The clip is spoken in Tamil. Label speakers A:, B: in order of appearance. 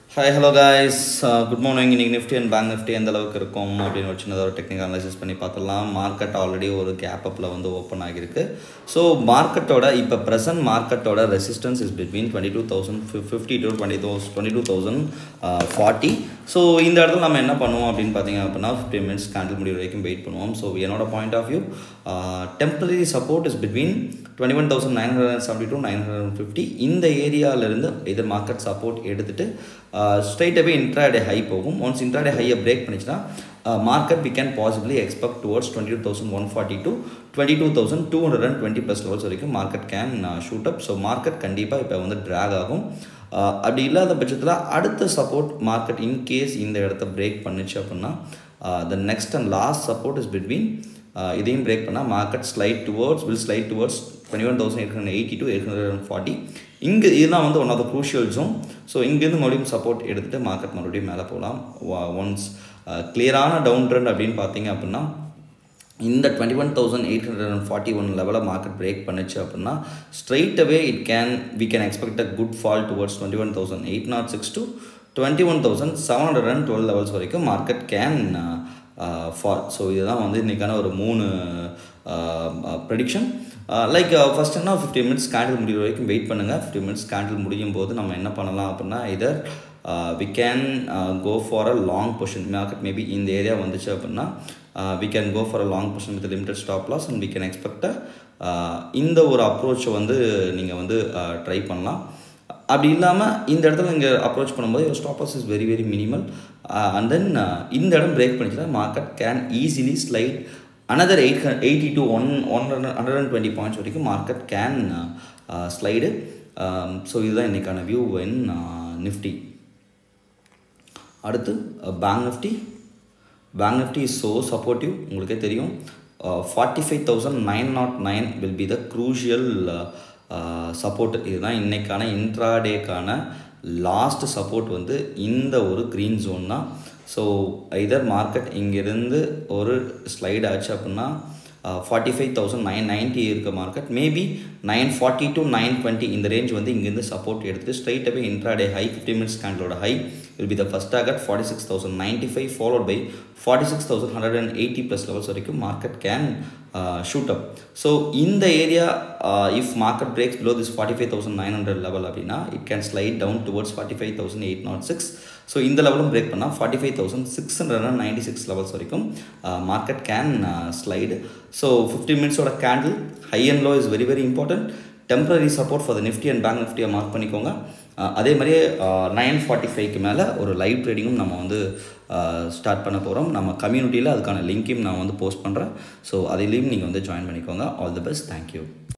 A: hi hello guys good morning இன்னைக்கு நிஃப்டி அண்ட் பேங்க் நிஃப்டி எந்த அளவுக்கு இருக்கும் அப்படின்னு ஒரு சின்னதாக ஒரு டெக்னிக்கல் அனலைசிஸ் பண்ணி பார்த்துடலாம் மார்க்கெட் ஆல்ரெடி ஒரு கேப் அப்பில் வந்து ஓப்பன் ஆகியிருக்கு ஸோ மார்க்கெட்டோட இப்போ ப்ரெசன்ட் மார்க்கெட்டோட resistance is between twenty two thousand fifty to twenty thousand twenty two thousand forty so இந்த இடத்துல நம்ம என்ன பண்ணுவோம் அப்படின்னு பார்த்தீங்க அப்படின்னா ஃபிஃப்டி மினிட்ஸ் கேண்டில் முடிவு வரைக்கும் வெயிட் பண்ணுவோம் ஸோ என்னோட point of view temporary support is between twenty one thousand nine hundred and seventy two nine hundred fifty இந்த ஏரியாவிலேருந்து இது மார்க்கெட் சப்போர்ட் எடுத்துகிட்டு ஸ்ட்ரைட்டாகவே இன்ட்ராடே ஹை போகும் ஒன்ஸ் இன்ட்ராடே ஹையை பிரேக் பண்ணிச்சுன்னா market we can possibly expect towards twenty two thousand one forty to twenty two thousand two hundred and twenty plus levels வரைக்கும் market can shoot up so market கண்டிப்பாக இப்போ வந்து ட்ராக் ஆகும் அப்படி இல்லாத பட்சத்தில் அடுத்த சப்போர்ட் மார்க்கெட் இன்கேஸ் இந்த இடத்த பிரேக் பண்ணுச்சு அப்படின்னா the next and last support is between இதையும் பிரேக் பண்ணால் market slide towards will slide towards twenty one thousand eight hundred eighty to eight hundred and forty இங்கே இதுதான் வந்து one of the crucial zone so இங்கேருந்து மறுபடியும் சப்போர்ட் எடுத்துகிட்டு மார்க்கெட் மறுபடியும் மேலே போகலாம் ஒன்ஸ் கிளியரான டவுன் ட்ரெண்ட் அப்படின்னு பார்த்தீங்க அப்படின்னா இந்த twenty one thousand eight hundred and forty one லெவலில் மார்க்கெட் பிரேக் பண்ணுச்சு அப்படின்னா straight away it can we can expect a good fall towards twenty one thousand eight naught six to twenty one thousand seven hundred and twelve levels வரைக்கும் மார்க்கெட் கேன் ஃபால் ஸோ இதுதான் வந்து இன்றைக்கான ஒரு மூணு ப்ரெடிக்ஷன் லைக் ஃபஸ்ட் என்ன ஃபிஃப்டி மினிட்ஸ் கேண்டில் முடிகிற வரைக்கும் வெயிட் பண்ணுங்கள் ஃபிஃப்டி மினிட்ஸ் கேண்டில் முடியும் போது நம்ம என்ன பண்ணலாம் அப்படின்னா either we can go for a long position market maybe இந்த ஏரியா வந்துச்சு அப்படின்னா we can go for a long position with limited stop loss and we can expect இந்த ஒரு அப்ரோச்சை வந்து நீங்கள் வந்து ட்ரை பண்ணலாம் அப்படி இல்லாமல் இந்த இடத்துல இங்கே அப்ரோச் பண்ணும்போது ஒரு stop loss is very very minimal and then இந்த இடம் பிரேக் பண்ணிச்சுன்னா market can easily slide another eight eighty to one one hundred and twenty points வரைக்கும் மார்க்கெட் கேன் ஸ்லைடு ஸோ இதுதான் இன்றைக்கான வியூ இன் நிஃப்டி அடுத்து bank Nifty bank Nifty is so supportive உங்களுக்கே தெரியும் forty five thousand nine naught nine will be the crucial support இதுதான் இன்றைக்கான இன்ட்ராடேக்கான லாஸ்ட் சப்போர்ட் வந்து இந்த ஒரு க்ரீன் ஜோன் தான் ஸோ இதர் மார்க்கெட் இங்கேருந்து ஒரு ஸ்லைட் ஆச்சு அப்படின்னா forty five thousand nine ninety இருக்க market maybe nine forty to nine twenty இந்த ரேஞ்ச் வந்து இங்கேருந்து சப்போர்ட் எடுத்துகிட்டு ஸ்ட்ரைட்டாகவே இன்ட்ராடே ஹை ஃபிஃப்டி மினிட்ஸ் கேண்டலோட high will be the first target forty six thousand ninety five followed by forty six thousand hundred and eighty plus levels வரைக்கும் market can shoot up so இந்த area if market breaks below this forty five thousand nine hundred level அப்படின்னா it can slide down towards forty five thousand eight naught six so இந்த லெவலும் பிரேக் பண்ணால் forty five thousand six hundred and ninety six levels வரைக்கும் market can slide so fifty மினிட்ஸோட candle high and low is very very important temporary support for the Nifty and bank நிஃப்டியை மார்க் பண்ணிக்கோங்க அதே மாதிரியே நைன் ஃபார்ட்டி ஃபைவ்க்கு மேலே ஒரு லைவ் ட்ரேடிங்கும் நம்ம வந்து ஸ்டார்ட் பண்ண போகிறோம் நம்ம கம்யூனிட்டியில் அதுக்கான லிங்க்கையும் நான் வந்து போஸ்ட் பண்ணுறேன் ஸோ அதிலையும் நீங்கள் வந்து ஜாயின் பண்ணிக்கோங்க ஆல் தி பெஸ்ட் தேங்க்யூ